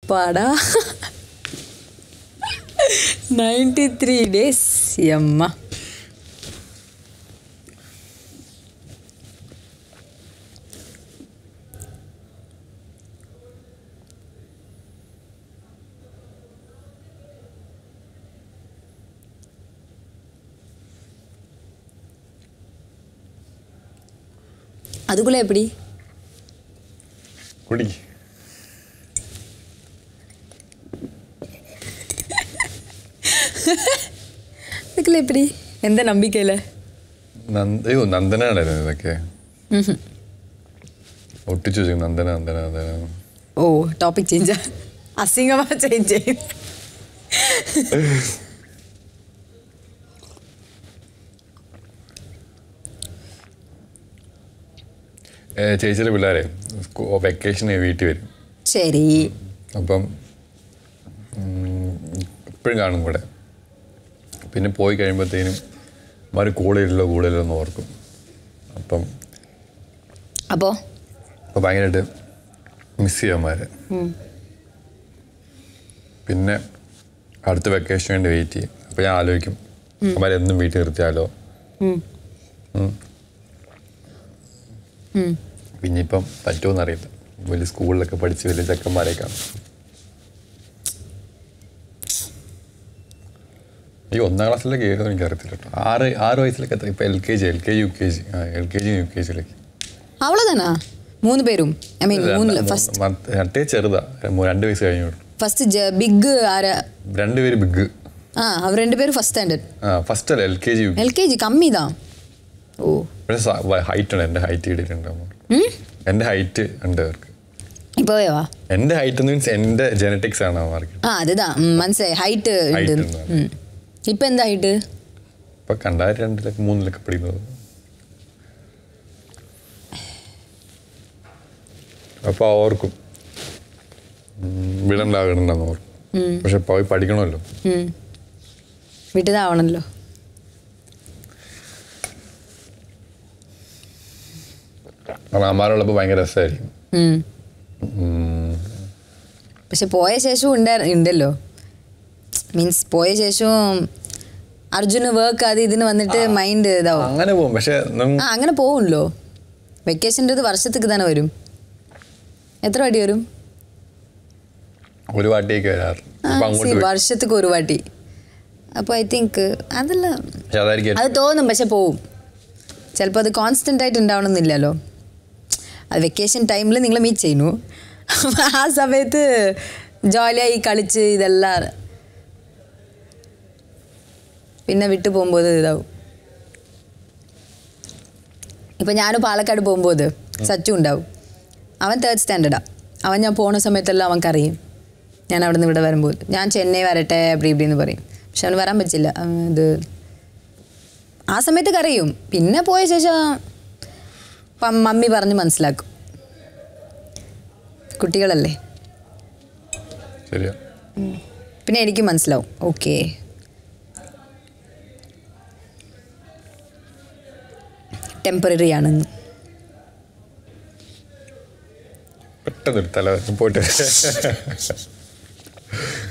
അപ്പാടാ ninety three days അമ്മ அதுக்குள்ள எப்படி കുടി அதுக்குள்ள எப்படி எந்த நம்பிக்கையில் നന്ദ അയ്യോ നന്ദനാണായിരുന്നു ഇതൊക്കെ ഒട്ടിച്ചു വെച്ചു നന്ദന നന്ദന നന്ദന ஓ டாபிக் சேஞ்சா அசிங்கமாக சேஞ்ச் செய்யும் ഏ, ചേച്ചിയുടെ പിള്ളേരെ വെക്കേഷന് വീട്ടിൽ വരും சரி അപ്പം എപ്പോഴും കാണും കൂടെ പിന്നെ പോയി കഴിയുമ്പോഴത്തേനും മാറി കൂടുതലില്ലോ കൂടുതലില്ലോ എന്ന് ഓർക്കും അപ്പം அப்போ അപ്പോൾ ഭയങ്കരമായിട്ട് മിസ് ചെയ്യും അമ്മമാരെ പിന്നെ അടുത്ത വെക്കേഷന് വേണ്ടി വെയിറ്റ് ചെയ്യും അപ്പോൾ ഞാൻ ആലോചിക്കും അമ്മമാരെ എന്നും വീട്ടിൽ നിർത്തിയാലോ ம் ഉം. ம் പിന്നെ ഇപ്പം പറ്റുമോന്ന് അറിയില്ല വലിയ സ്കൂളിലൊക്കെ പഠിച്ച് വലിയ ചെക്കന്മാരെ കാണും ഈ ഒന്നാം ക്ലാസ്സിലേക്ക് കയറുന്നത് എനിക്ക് അറിയത്തില്ല കേട്ടോ ആറ് ആറ് വയസ്സിലൊക്കെ എത്ര ഇപ്പം L K G L K G U K G ആ L K G U K ജിയിലേക്ക് அவ்வளோதானா மூணு பேரும் ஐ மீன் மூணுல ஃபர்ஸ்ட் രണ്ടേ ചെറുതാ മൂ- രണ്ട് വയസ്സ് കഴിഞ്ഞു ஃபர்ஸ்ட் ஜ பிக்கு ஆறு രണ്ടുപേര് ബിഗ് ஆ அவர் ரெண்டு பேரும் ஃபர்ஸ்ட் ஸ்டாண்டர்ட் ആ ഫസ്റ്റ് അല്ല L K G U K LKG கம்மி தான் ஓ പക്ഷേ ഹൈറ്റ് ഉണ്ട് എൻ്റെ ഹൈറ്റ് ഇട്ടിട്ടുണ്ട് അമ്മ. ம் എൻ്റെ ഹൈറ്റ് ഉണ്ട് അവർക്ക് இப்போவே வா എൻ്റെ ഹൈറ്റ് മീൻസ് എൻ്റെ ജെനറ്റിക്സ് ആണ് അവർക്ക് ஆ அதுதான் ம், മനസ്സിലായി ഹൈറ്റ് Height ഉണ്ട് ഉണ്ട്. ம். ഇപ്പൊ എന്താ ഹൈറ്റ് ഇപ്പൊ കണ്ടാൽ രണ്ടിലൊക്കെ മൂന്നിലൊക്കെ പഠിക്കുന്നത് അപ്പൊ ഓർക്കും വിടണ്ടാകണ്ടെന്ന് ഓർക്കും പക്ഷെ പോയി പഠിക്കണമല്ലോ വിട്ടതാവണല്ലോ കാരണം അമ്മാരുള്ളപ്പോൾ ഭയങ്കര രസമായിരിക്കും ഉം. ഉം. പക്ഷെ പോയ ശേഷവും ഉണ്ടാ ഉണ്ടല്ലോ മീൻസ് പോയ ശേഷവും അർജുന് വർക്ക് അത് ഇതിന് വന്നിട്ട് മൈൻഡ് ഇതാവും അങ്ങനെ പോകും പക്ഷെ നം- ആ അങ്ങനെ പോവുമല്ലോ വെക്കേഷൻ്റെ ഇത് വർഷത്തേക്ക് തന്നെ വരും എത്ര വാട്ടി വരും ഒരു വാട്ടിയൊക്കെ വരാറ് ആ, അപ്പൊ അങ്ങോട്ട് see, വരും. വർഷത്തേക്ക് ഒരു വാട്ടി അപ്പോൾ ഐ തിങ്ക് അതല്ല പക്ഷെ അതായിരിക്കും അത് തോന്നും പക്ഷെ പോവും ചിലപ്പോൾ അത് കോൺസ്റ്റൻ്റ് ആയിട്ട് ഉണ്ടാവണമെന്നില്ലല്ലോ അത് വെക്കേഷൻ ടൈമിൽ നിങ്ങൾ മീറ്റ് ചെയ്യുന്നു അപ്പൊ ആ സമയത്ത് ജോലിയായി കളിച്ച് ഇതെല്ലാം പിന്നെ വിട്ടു പോകുമ്പോൾ ഇതാവും ഇപ്പം ഞാനും പാലക്കാട് പോകുമ്പോൾ സച്ചു ഉണ്ടാവും അവൻ തേർഡ് സ്റ്റാൻഡേർഡാണ് അവൻ ഞാൻ പോണ സമയത്തെല്ലാം അവൻക്കറിയും ഞാൻ അവിടെ നിന്ന് ഇവിടെ വരുമ്പോൾ ഞാൻ ചെന്നൈ വരട്ടെ അപ്പടി ഇപ്പടി എന്ന് പറയും പക്ഷെ അവന് വരാൻ പറ്റില്ല അവൻ ഇത് ആ സമയത്ത് കരയും പിന്നെ പോയ ശേഷം പ- മമ്മി പറഞ്ഞ് മനസ്സിലാക്കും കുട്ടികളല്ലേ ശരിയാ പിന്നെ എനിക്ക് മനസ്സിലാവും ഓക്കെ ടെമ്പററി ആണെന്ന് പെട്ടെന്ന് ഒരു തല പോയിട്ട്